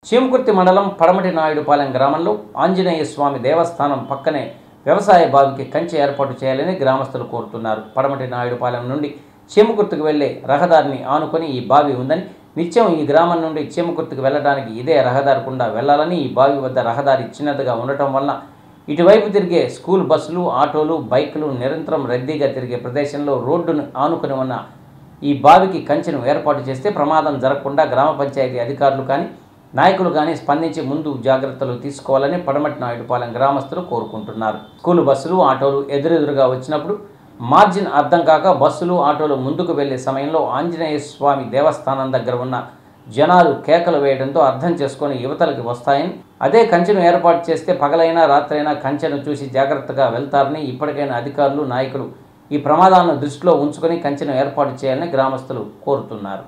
చీమకుర్తి మండలం పడమటి నాయుడుపాలెం గ్రామంలో ఆంజనేయ స్వామి దేవస్థానం పక్కనే వ్యవసాయ బావికి కంచె ఏర్పాటు చేయాలని గ్రామస్తులు కోరుతున్నారు పడమటి నాయుడుపాలెం నుండి చీమకుర్తికి వెళ్లే రహదారిని ఆనుకొని ఈ బావి ఉందని నిత్యం ఈ గ్రామం నుండి చీమకుర్తికి వెళ్ళడానికి ఇదే రహదారి గుండా వెళ్లాలని ఈ బావి వద్ద రహదారి చిన్నదిగా ఉండటం వలన ఇటువైపు తిరిగే స్కూల్ బస్సులు ఆటోలు బైకులు నిరంతరం రద్దీగా తిరిగే ప్రదేశంలో రోడ్డును ఆనుకుని ఉన్న ఈ బావికి కంచెను ఏర్పాటు చేస్తే ప్రమాదం జరగకుండా గ్రామ పంచాయతీ అధికారులు కానీ నాయకులు కానీ స్పందించి ముందు జాగ్రత్తలు తీసుకోవాలని పడమటి నాయుడుపాలెం గ్రామస్తులు కోరుకుంటున్నారు స్కూల్ బస్సులు ఆటోలు ఎదురెదురుగా వచ్చినప్పుడు మార్జిన్ అర్థం కాక బస్సులు ఆటోలు ముందుకు వెళ్లే సమయంలో ఆంజనేయ స్వామి దేవస్థానం దగ్గర ఉన్న జనాలు కేకలు వేయడంతో అర్థం చేసుకొని యువతలకి వస్తాయని అదే కంచెను ఏర్పాటు చేస్తే పగలైనా రాత్రైనా కంచెను చూసి జాగ్రత్తగా వెళ్తారని ఇప్పటికైనా అధికారులు నాయకులు ఈ ప్రమాదాలను దృష్టిలో ఉంచుకొని కంచెను ఏర్పాటు చేయాలని గ్రామస్తులు కోరుతున్నారు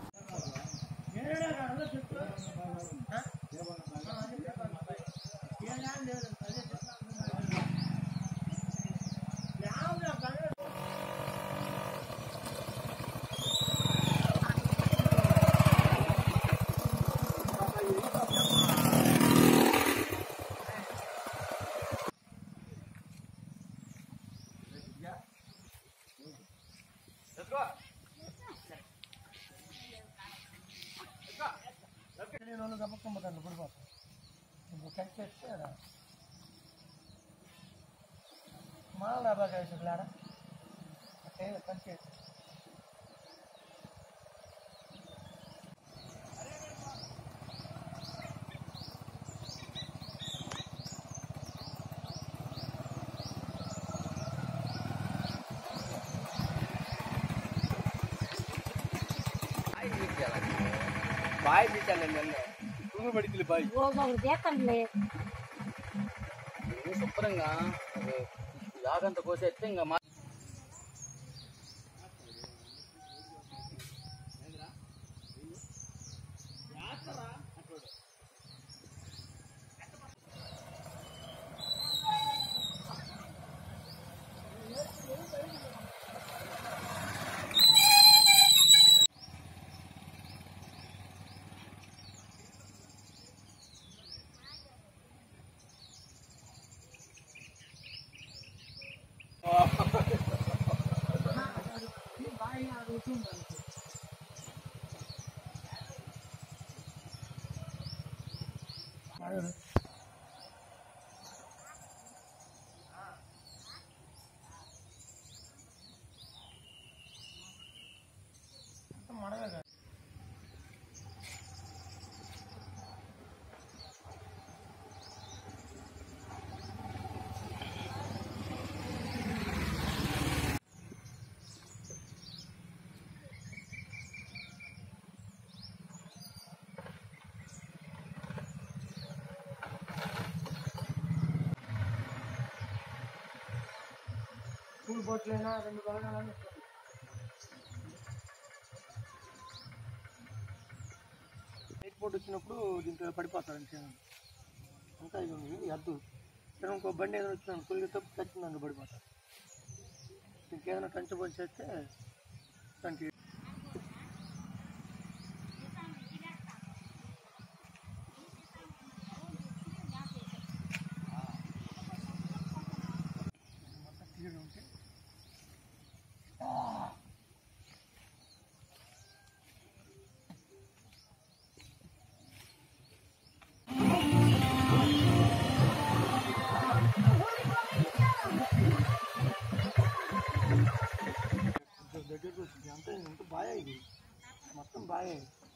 మాల బాగా లాడ అంటే కంచి బాయ్ తీసానండి అన్న తుంగు పడితే బాయ్ ఒకటి దేకండి శుభ్రంగా యాగంత కోసేస్తే ఇంకా మా పూలు బోట్లైనా రెండు భాగాలను నైట్ పూట వచ్చినప్పుడు దీంట్లో పడిపోతారు అంతే అంతా ఇది ఉంది ఎద్దు ఇక్కడ ఇంకో బండి ఏదైనా వచ్చింది కొలిగి తప్పు చచ్చిందని పడిపోతారు ఇంకేదైనా కంచె పోసి చేస్తే దానికి మొత్తం తీయడం ఉంటే కొంచెం దగ్గరకు వచ్చింది అంతా ఇంత బాగా ఇది మొత్తం బాగా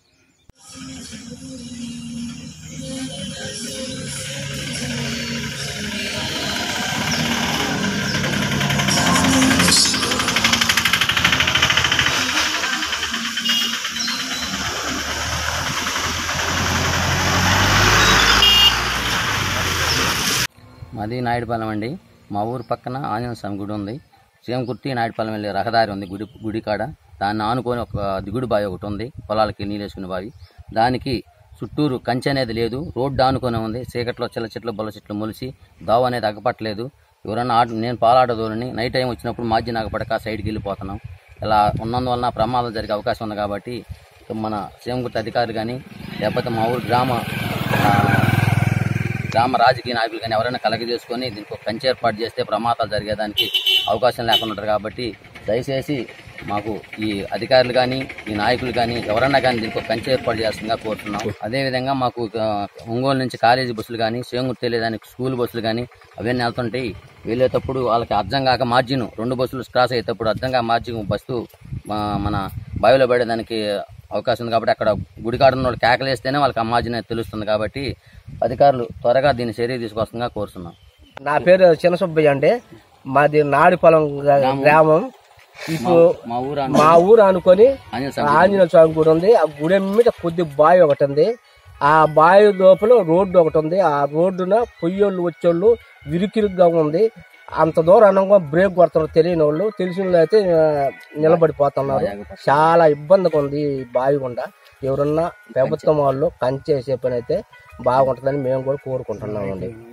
మాది నాయుడుపాలెం అండి మా ఊరు పక్కన ఆంజనేయ స్వామి గుడి ఉంది చేమకుర్తి నాయుడుపాలెం వెళ్ళే రహదారి ఉంది గుడి గుడి కాడ దాన్ని ఆనుకొని ఒక దిగుడు బావి ఒకటి ఉంది పొలాలకి నీళ్ళు వేసుకునే బావి దానికి చుట్టూరు కంచె అనేది లేదు రోడ్డు ఆనుకొని ఉంది చీకట్లో చిల్ల చెట్లు బొల్ల చెట్లు మొలిసి దావ అనేది అగ్గపట్టలేదు ఎవరన్నా ఆట నేను పాలాడదోని నైట్ టైం వచ్చినప్పుడు మాధ్యం అగ్గపడక సైడ్కి వెళ్ళిపోతున్నాం ఇలా ఉన్నందువలన ప్రమాదం జరిగే అవకాశం ఉంది కాబట్టి మన సీఎం గుర్తు అధికారులు కానీ లేకపోతే మా ఊరు గ్రామ ఆ, గ్రామ రాజకీయ నాయకులు కానీ ఎవరైనా కలగ చేసుకొని దీనికి ఒక కంచె ఏర్పాటు చేస్తే ప్రమాదాలు జరిగేదానికి అవకాశం లేకుండా ఉంటారు కాబట్టి దయచేసి మాకు ఈ అధికారులు కానీ ఈ నాయకులు కానీ ఎవరన్నా కానీ దీనికి ఒక కంచె ఏర్పాటు చేస్తుందిగా కోరుతున్నాం అదేవిధంగా మాకు ఆ, ఒంగోలు నుంచి కాలేజీ బస్సులు కానీ శివంగుర్తి వెళ్ళేదానికి స్కూల్ బస్సులు కానీ అవన్నీ వెళ్తుంటాయి వెళ్ళేటప్పుడు వాళ్ళకి అర్థం కాక మార్జిన్ రెండు బస్సులు క్రాస్ అయ్యేటప్పుడు అర్థం కాక మార్జిన్ బస్సు మా- మన బావిలో పడేదానికి అవకాశం ఉంది కాబట్టి అక్కడ గుడికాడ ఉన్న వాళ్ళు కేకలేస్తేనే వాళ్ళకి ఆ మార్జిన్ అనేది తెలుస్తుంది కాబట్టి అధికారులు త్వరగా దీన్ని చర్య తీసుకొస్తుందిగా కోరుతున్నాం నా పేరు చిన్న సుబ్బయ్య అండి మాది నాడిపొలం గ్రా- గ్రామం ఇప్పుడు మా ఊరు మా ఊరు అనుకొని ఆంజనేయ స్వామి ఆంజనేయ స్వామి గుడి ఉంది ఆ గుడి మీద కొద్ది బావి ఒకటి ఉంది ఆ బావి లోపల రోడ్డు ఒకటి ఉంది ఆ రోడ్డున పొయ్యోళ్ళు వచ్చేళ్ళు విరికిరిగ్గా ఉంది అంత దూరం అనగా బ్రేక్ కొడుతున్నారు తెలియని వాళ్ళు తెలిసిన వాళ్ళు అయితే ఆ, నిలబడిపోతున్నారు చాలా ఇబ్బందిగా ఉంది ఈ బావి గుండా ఎవరన్నా ప్రభుత్వం వాళ్ళు కంచేసే పని అయితే బాగుంటుందని మేము కూడా కోరుకుంటున్నామండి